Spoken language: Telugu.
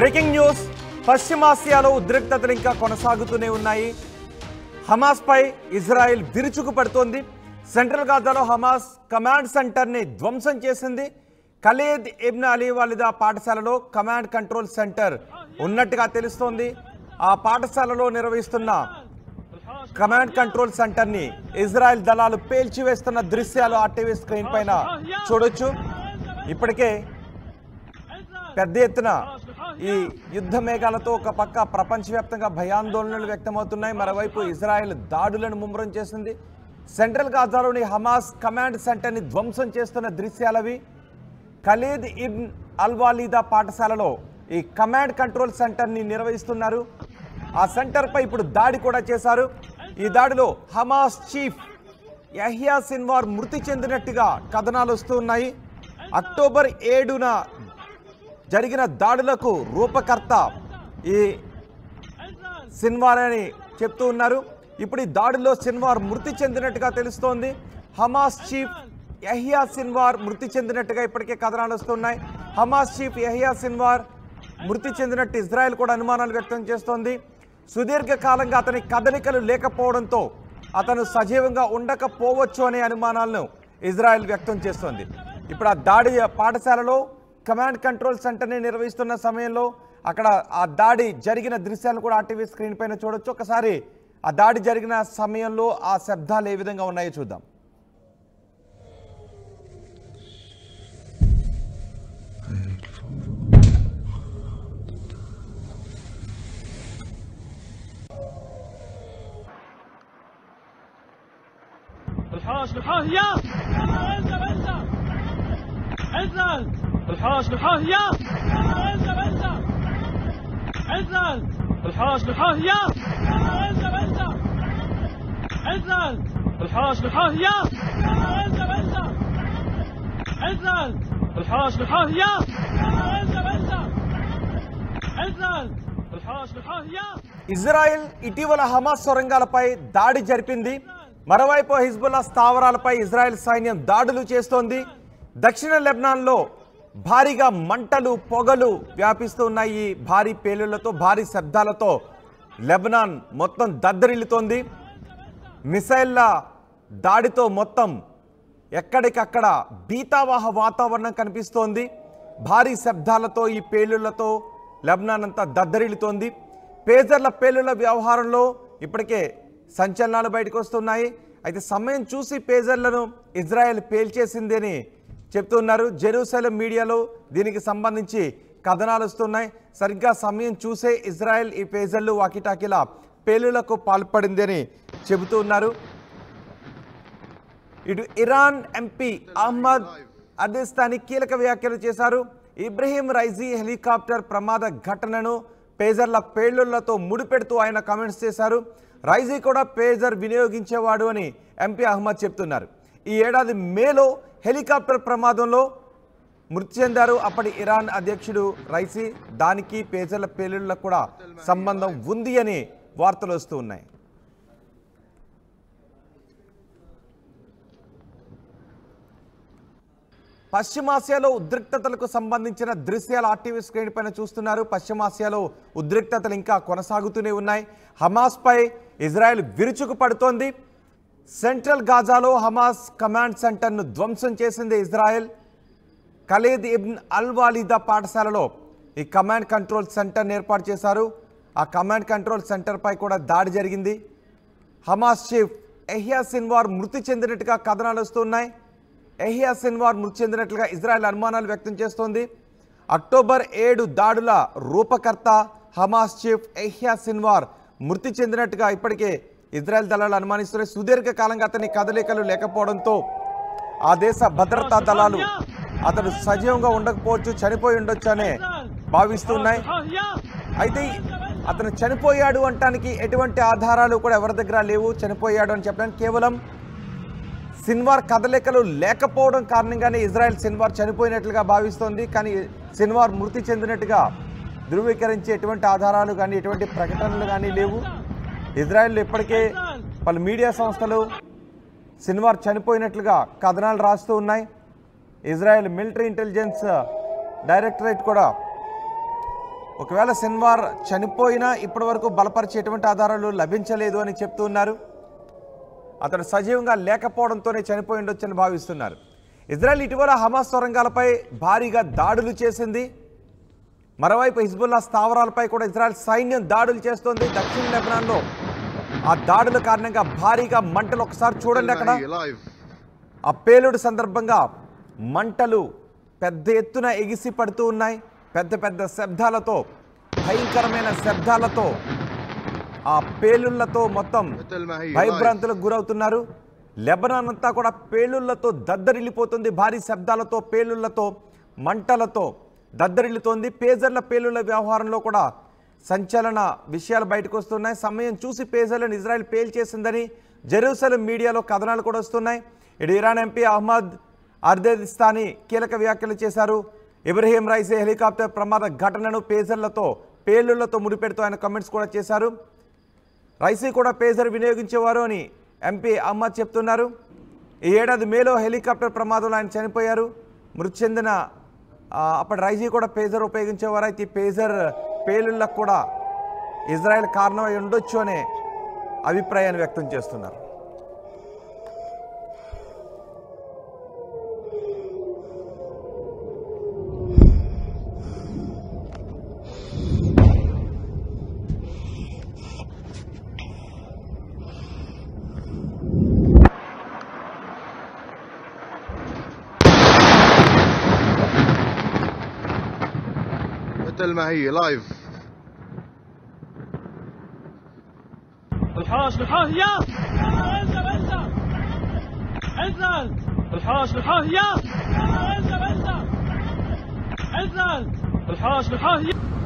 బ్రేకింగ్ న్యూస్ పశ్చిమాసియాలో ఉద్రిక్తతలు ఇంకా కొనసాగుతూనే ఉన్నాయి హమాస్ పై ఇజ్రాయెల్ విరుచుకు పడుతోంది సెంట్రల్ గాజాలో హమాస్ కమాండ్ సెంటర్ని ధ్వంసం చేసింది ఖలీద్ ఇబ్న్ అలీ వాలిదా పాఠశాలలో కమాండ్ కంట్రోల్ సెంటర్ ఉన్నట్టుగా తెలుస్తోంది ఆ పాఠశాలలో నిర్వహిస్తున్న కమాండ్ కంట్రోల్ సెంటర్ని ఇజ్రాయెల్ దళాలు పేల్చివేస్తున్న దృశ్యాలు ఆ టీవీ స్క్రీన్ పైన చూడొచ్చు ఇప్పటికే పెద్ద ఎత్తున ఈ యుద్ధ మేఘాలతో ఒక పక్క ప్రపంచవ్యాప్తంగా భయాందోళనలు వ్యక్తమవుతున్నాయి మరోవైపు ఇజ్రాయెల్ దాడులను ముమ్మరం చేసింది సెంట్రల్ గాజాలోని హమాస్ కమాండ్ సెంటర్ని ధ్వంసం చేస్తున్న దృశ్యాలవి ఖలీద్ ఇబ్న్ అల్వాలీదా పాఠశాలలో ఈ కమాండ్ కంట్రోల్ సెంటర్ని నిర్వహిస్తున్నారు ఆ సెంటర్పై ఇప్పుడు దాడి కూడా చేశారు ఈ దాడిలో హమాస్ చీఫ్ యహ్యా సిన్వార్ మృతి చెందినట్టుగా కథనాలు వస్తూ ఉన్నాయి అక్టోబర్ ఏడున జరిగిన దాడులకు రూపకర్త ఈ సిన్వార్ అని చెప్తూ ఉన్నారు ఇప్పుడు ఈ దాడిలో సిన్వార్ మృతి చెందినట్టుగా తెలుస్తోంది హమాస్ చీఫ్ యహియా సిన్వార్ మృతి చెందినట్టుగా ఇప్పటికే కథనాలు వస్తున్నాయి హమాస్ చీఫ్ యహియా సిన్వార్ మృతి చెందినట్టు ఇజ్రాయెల్ కూడా అనుమానాలు వ్యక్తం చేస్తోంది సుదీర్ఘకాలంగా అతని కదలికలు లేకపోవడంతో అతను సజీవంగా ఉండకపోవచ్చు అనే అనుమానాలను ఇజ్రాయెల్ వ్యక్తం చేస్తోంది ఇప్పుడు ఆ దాడి పాఠశాలలో కమాండ్ కంట్రోల్ సెంటర్ని నిర్వహిస్తున్న సమయంలో అక్కడ ఆ దాడి జరిగిన దృశ్యాలను కూడా ఆర్టీవీ స్క్రీన్ పైన చూడొచ్చు ఒకసారి ఆ దాడి జరిగిన సమయంలో ఆ శబ్దాలు ఏ విధంగా ఉన్నాయో చూద్దాం الحوش بالحوش يا انزل انزل انزل الحوش بالحوش يا انزل انزل انزل الحوش بالحوش يا انزل انزل انزل الحوش بالحوش يا انزل انزل انزل الحوش بالحوش يا انزل انزل انزل الحوش بالحوش يا ఇజ్రాయెల్ ఇటీవల హమాస్ సొరంగాలపై దాడి జరిపింది మరోవైపు హిజ్బుల్లా స్థావరాలపై ఇజ్రాయెల్ సైన్యం దాడులు చేస్తోంది దక్షిణ లెబనాన్లో భారీగా మంటలు పొగలు వ్యాపిస్తూ ఉన్నాయి ఈ భారీ పేలుళ్లతో భారీ శబ్దాలతో లెబనాన్ మొత్తం దద్దరిల్లుతోంది మిసైళ్ల దాడితో మొత్తం ఎక్కడికక్కడ బీతావాహ వాతావరణం కనిపిస్తోంది భారీ శబ్దాలతో ఈ పేలుళ్లతో లెబనాన్ అంతా దద్దరిల్లుతోంది పేజర్ల పేలుళ్ల వ్యవహారంలో ఇప్పటికే సంచలనాలు బయటకు వస్తున్నాయి అయితే సమయం చూసి పేజర్లను ఇజ్రాయెల్ పేల్చేసింది అని చెప్తున్నారు జెరూసలం మీడియాలో దీనికి సంబంధించి కథనాలు వస్తున్నాయి సరిగ్గా సమయం చూసే ఇజ్రాయెల్ ఈ పేజర్లు వాకిటాకిలా పేలులకు పాల్పడింది అని చెబుతూ ఉన్నారు ఇటు ఇరాన్ ఎంపీ అహ్మద్ అదిస్తాని కీలక వ్యాఖ్యలు చేశారు ఇబ్రహీం రైజీ హెలికాప్టర్ ప్రమాద ఘటనను పేజర్ల పేలుళ్లతో ముడిపెడుతూ ఆయన కామెంట్స్ చేశారు రైజీ కూడా పేజర్ వినియోగించేవాడు అని ఎంపీ అహ్మద్ చెప్తున్నారు ఈ ఏడాది మేలో హెలికాప్టర్ ప్రమాదంలో మృతి చెందారు అప్పటి ఇరాన్ అధ్యక్షుడు రైసీ దానికి పేజర్ల పేలుళ్లకు కూడా సంబంధం ఉంది అని వార్తలు వస్తూ ఉన్నాయి పశ్చిమాసియాలో ఉద్రిక్తతలకు సంబంధించిన దృశ్యాలు ఆర్టీవీ స్క్రీన్ పైన చూస్తున్నారు పశ్చిమాసియాలో ఉద్రిక్తతలు ఇంకా కొనసాగుతూనే ఉన్నాయి హమాస్పై ఇజ్రాయెల్ విరుచుకు పడుతోంది సెంట్రల్ గాజాలో హమాస్ కమాండ్ సెంటర్ను ధ్వంసం చేసింది Israel Khalid ibn al Walid పాఠశాలలో ఈ కమాండ్ కంట్రోల్ సెంటర్ని ఏర్పాటు చేశారు ఆ కమాండ్ కంట్రోల్ సెంటర్పై కూడా దాడి జరిగింది హమాస్ చీఫ్ ఎహియా సిన్వార్ మృతి చెందినట్టుగా కథనాలు వస్తున్నాయి ఎహియా సిన్వార్ మృతి చెందినట్లుగా ఇజ్రాయెల్ అనుమానాలు వ్యక్తం చేస్తోంది అక్టోబర్ ఏడు దాడుల రూపకర్త హమాస్ చీఫ్ ఎహియా సిన్వార్ మృతి చెందినట్టుగా ఇప్పటికే ఇజ్రాయెల్ దళాలు అనుమానిస్తున్నాయి సుదీర్ఘకాలంగా అతని కదలికలు లేకపోవడంతో ఆ దేశ భద్రతా దళాలు అతడు సజీవంగా ఉండకపోవచ్చు చనిపోయి ఉండొచ్చు అనే భావిస్తున్నాయి بالحوش يا అయితే అతను చనిపోయాడు అంటానికి ఎటువంటి ఆధారాలు కూడా ఎవరి దగ్గర లేవు చనిపోయాడు అని చెప్పడానికి కేవలం సిన్వార్ కదలికలు లేకపోవడం కారణంగానే ఇజ్రాయెల్ సిన్వార్ చనిపోయినట్లుగా భావిస్తోంది కానీ సిన్వార్ మృతి చెందినట్టుగా ధృవీకరించే ఎటువంటి ఆధారాలు కానీ ఎటువంటి ప్రకటనలు కానీ లేవు ఇజ్రాయెల్ ఇప్పటికే పలు మీడియా సంస్థలు సిన్వార్ చనిపోయినట్లుగా కథనాలు రాస్తూ ఉన్నాయి ఇజ్రాయెల్ మిలిటరీ ఇంటెలిజెన్స్ డైరెక్టరేట్ కూడా ఒకవేళ సిన్వార్ చనిపోయినా ఇప్పటి వరకు బలపరిచే ఎటువంటి ఆధారాలు లభించలేదు అని చెప్తూ ఉన్నారు అతడు సజీవంగా లేకపోవడంతోనే చనిపోయి ఉండొచ్చని భావిస్తున్నారు ఇజ్రాయెల్ ఇటీవల హమాస్ సొరంగాలపై భారీగా దాడులు చేసింది మరోవైపు హిజ్బుల్లా స్థావరాలపై కూడా ఇజ్రాయెల్ సైన్యం దాడులు చేస్తోంది దక్షిణ లెబనాన్లో ఆ దాడుల కారణంగా భారీగా మంటలు ఒకసారి చూడండి అక్కడ Mahi live. ఆ పేలుడు సందర్భంగా మంటలు పెద్ద ఎత్తున ఎగిసి పడుతూ ఉన్నాయి పెద్ద పెద్ద శబ్దాలతో భయంకరమైన శబ్దాలతో ఆ పేలుళ్లతో మొత్తం مثل ما هي live. భయభ్రాంతులకు గురవుతున్నారు లెబనాన్ అంతా కూడా పేలుళ్లతో దద్దరిల్లిపోతుంది భారీ శబ్దాలతో పేలుళ్లతో మంటలతో దద్దరిల్లుతోంది పేజర్ల పేలుళ్ల వ్యవహారంలో కూడా సంచలన విషయాలు బయటకు వస్తున్నాయి సమయం చూసి పేజర్లను ఇజ్రాయెల్ పేల్చేసిందని జెరూసలం మీడియాలో కథనాలు కూడా వస్తున్నాయి ఇటు ఇరాన్ ఎంపీ అహ్మద్ అర్దేదిస్తానీ కీలక వ్యాఖ్యలు చేశారు ఇబ్రహీం రైసే హెలికాప్టర్ ప్రమాద ఘటనను పేజర్లతో పేలుళ్లతో ముడిపెడుతూ ఆయన కామెంట్స్ కూడా చేశారు రైసీ కూడా పేజర్ వినియోగించేవారు అని ఎంపీ అహ్మద్ చెప్తున్నారు ఈ ఏడాది మేలో హెలికాప్టర్ ప్రమాదంలో ఆయన చనిపోయారు మృతి చెందిన ఆ, అప్పటి రైజీ కూడా పేజర్ ఉపయోగించేవారు అయితే ఈ పేజర్ పేలుళ్ళకు కూడా ఇజ్రాయెల్ కారణమై ఉండొచ్చు అనే అభిప్రాయాన్ని వ్యక్తం చేస్తున్నారు مثل ما هي لايف الحوش بالحوش يا انزل انزل انزل الحوش بالحوش يا انزل انزل انزل الحوش بالحوش يا